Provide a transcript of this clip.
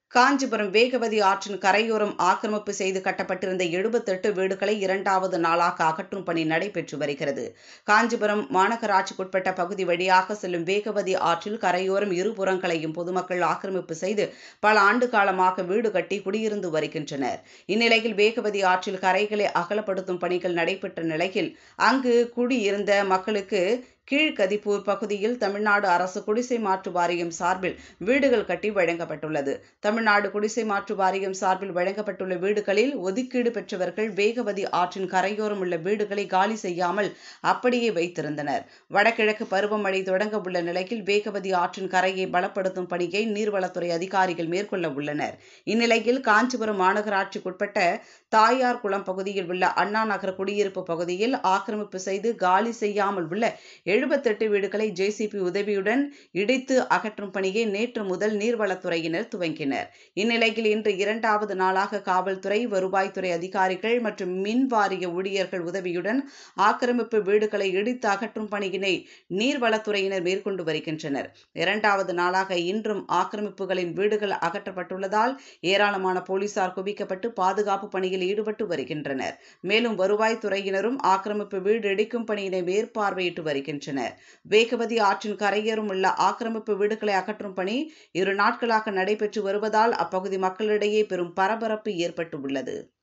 காஞ்சிபுரம் வேகவதி ஆற்றின் கரையோரம் ஆக்கிரமிப்பு செய்து கட்டப்பட்டிருந்த எழுபத்தெட்டு வீடுகளை இரண்டாவது நாளாக அகற்றும் பணி நடைபெற்று வருகிறது காஞ்சிபுரம் மாநகராட்சிக்குட்பட்ட பகுதி வழியாக செல்லும் வேகவதி ஆற்றில் கரையோரம் இருபுறங்களையும் பொதுமக்கள் ஆக்கிரமிப்பு செய்து பல ஆண்டு காலமாக வீடு கட்டி குடியிருந்து வருகின்றனர் இந்நிலையில் வேகவதி ஆற்றில் கரைகளை அகலப்படுத்தும் பணிகள் நடைபெற்ற நிலையில் அங்கு குடியிருந்த மக்களுக்கு கீழ்கதிப்பூர் பகுதியில் தமிழ்நாடு அரசு குடிசை மாற்று வாரியம் சார்பில் வீடுகள் கட்டி வழங்கப்பட்டுள்ளது தமிழ்நாடு குடிசை மாற்று வாரியம் சார்பில் வழங்கப்பட்டுள்ள வீடுகளில் ஒதுக்கீடு பெற்றவர்கள் வேகவதி ஆற்றின் கரையோரம் உள்ள வீடுகளை காலி செய்யாமல் அப்படியே வைத்திருந்தனர் வடகிழக்கு பருவமழை தொடங்க உள்ள நிலையில் வேகவதி ஆற்றின் கரையை பலப்படுத்தும் பணியை நீர்வளத்துறை அதிகாரிகள் மேற்கொள்ள உள்ளனர் இந்நிலையில் காஞ்சிபுரம் மாநகராட்சிக்குட்பட்ட தாயார் குளம் பகுதியில் உள்ள அண்ணா நகர் குடியிருப்பு பகுதியில் ஆக்கிரமிப்பு செய்து காலி செய்யாமல் உள்ள எழுபத்தெட்டு வீடுகளை ஜேசிபி உதவியுடன் இடித்து அகற்றும் பணியை நேற்று முதல் நீர்வளத்துறையினர் துவங்கினர் இந்நிலையில் இன்று இரண்டாவது நாளாக காவல்துறை வருவாய்த்துறை அதிகாரிகள் மற்றும் மின் வாரிய ஊழியர்கள் உதவியுடன் ஆக்கிரமிப்பு வீடுகளை இடித்து அகற்றும் பணியினை நீர்வளத்துறையினர் மேற்கொண்டு வருகின்றனர் இரண்டாவது நாளாக இன்றும் ஆக்கிரமிப்புகளின் வீடுகள் அகற்றப்பட்டுள்ளதால் ஏராளமான போலீசார் குவிக்கப்பட்டு பாதுகாப்பு பணியில் ஈடுபட்டு வருகின்றனர் மேலும் வருவாய்த்துறையினரும் ஆக்கிரமிப்பு வீடு இடிக்கும் பணியினை மேற்பார்வையிட்டு வருகின்றனர் வேகவதி ஆற்றின் கரையேறும் உள்ள ஆக்கிரமிப்பு வீடுகளை அகற்றும் பணி இரு நாட்களாக நடைபெற்று வருவதால் அப்பகுதி மக்களிடையே பெரும் பரபரப்பு ஏற்பட்டுள்ளது